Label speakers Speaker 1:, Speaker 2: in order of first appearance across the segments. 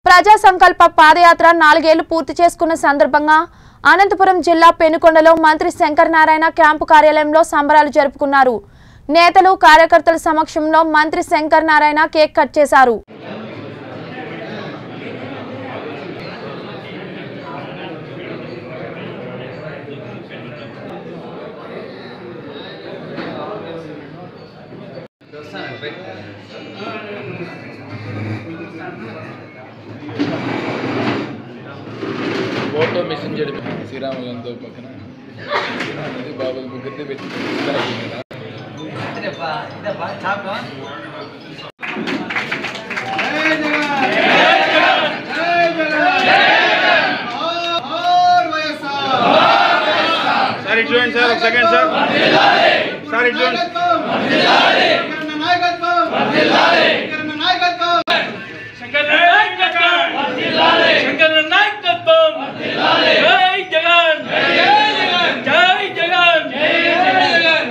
Speaker 1: ప్రజా సంకల్ప పాదయాత్ర నాలుగేళ్లు పూర్తి చేసుకున్న సందర్భంగా అనంతపురం జిల్లా పెనుకొండలో మంత్రి శంకర్ నారాయణ క్యాంపు కార్యాలయంలో సంబరాలు జరుపుకున్నారు నేతలు కార్యకర్తల సమక్షంలో మంత్రి శంకర్ నారాయణ కేక్ కట్ చేశారు
Speaker 2: ఫోటో మెసెంజర్ శ్రీరామలంతో పక్కన అది బాబు ముగ్గురిని పెట్టి
Speaker 3: సార్ ఇటు చూడండి సార్ ఒక సెకండ్ సార్ సార్ ఇటు చూడండి
Speaker 4: శంకర్ నాయకత్వం శంకర్ నాయకత్వం జై జగన్ జై జగన్ జై జగన్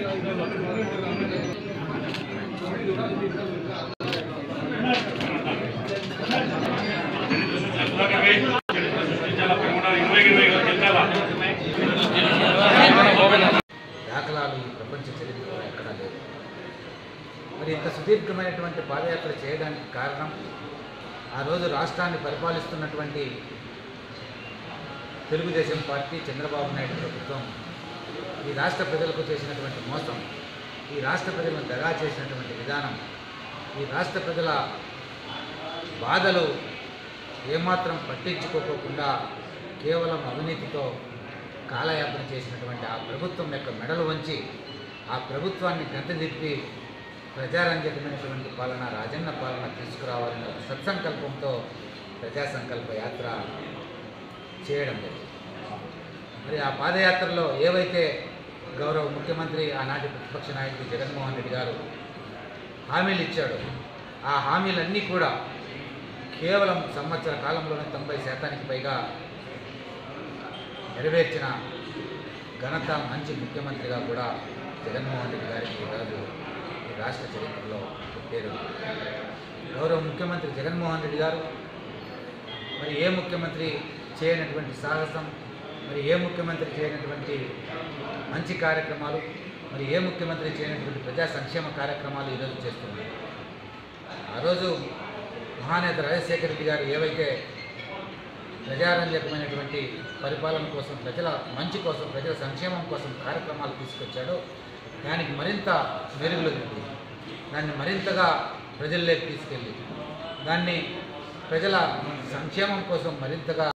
Speaker 5: దాఖలాలు ఈ ప్రపంచ చరిత్రలో ఎక్కడా లేదు మరి ఇంత సుదీర్ఘమైనటువంటి పాదయాత్ర చేయడానికి కారణం ఆ రోజు రాష్ట్రాన్ని పరిపాలిస్తున్నటువంటి తెలుగుదేశం పార్టీ చంద్రబాబు నాయుడు ప్రభుత్వం ఈ రాష్ట్ర ప్రజలకు చేసినటువంటి మోసం ఈ రాష్ట్ర ప్రజలను దగా చేసినటువంటి విధానం ఈ రాష్ట్ర ప్రజల బాధలు ఏమాత్రం పట్టించుకోకుండా కేవలం అవినీతితో కాలయాపన చేసినటువంటి ఆ ప్రభుత్వం యొక్క మెడలు వంచి ఆ ప్రభుత్వాన్ని గంటదిప్పి ప్రజారంజకమైనటువంటి పాలన రాజన్న పాలన తీసుకురావాలనే ఒక సత్సంకల్పంతో ప్రజా సంకల్ప యాత్ర చేయడం జరిగింది మరి ఆ పాదయాత్రలో ఏవైతే గౌరవ ముఖ్యమంత్రి ఆనాటి ప్రతిపక్ష నాయకుడు జగన్మోహన్ రెడ్డి గారు హామీలు ఇచ్చాడు ఆ హామీలన్నీ కూడా కేవలం సంవత్సర కాలంలోనే తొంభై శాతానికి పైగా నెరవేర్చిన ఘనత మంచి ముఖ్యమంత్రిగా కూడా జగన్మోహన్ రెడ్డి గారికి ఈరోజు ఈ రాష్ట్ర చరిత్రలో పేరు గౌరవ ముఖ్యమంత్రి జగన్మోహన్ రెడ్డి గారు మరి ఏ ముఖ్యమంత్రి చేయనటువంటి సాహసం మరి ఏ ముఖ్యమంత్రి చేయనటువంటి మంచి కార్యక్రమాలు మరి ఏ ముఖ్యమంత్రి చేయనటువంటి ప్రజా సంక్షేమ కార్యక్రమాలు ఈరోజు చేస్తున్నారు ఆ రోజు మహానేత రాజశేఖర రెడ్డి గారు ఏవైతే ప్రజారంజకమైనటువంటి పరిపాలన కోసం ప్రజల మంచి కోసం ప్రజల సంక్షేమం కోసం కార్యక్రమాలు తీసుకొచ్చాడో దానికి మరింత మెరుగులు దిద్ది దాన్ని మరింతగా ప్రజల్లోకి తీసుకెళ్ళి దాన్ని ప్రజల సంక్షేమం కోసం మరింతగా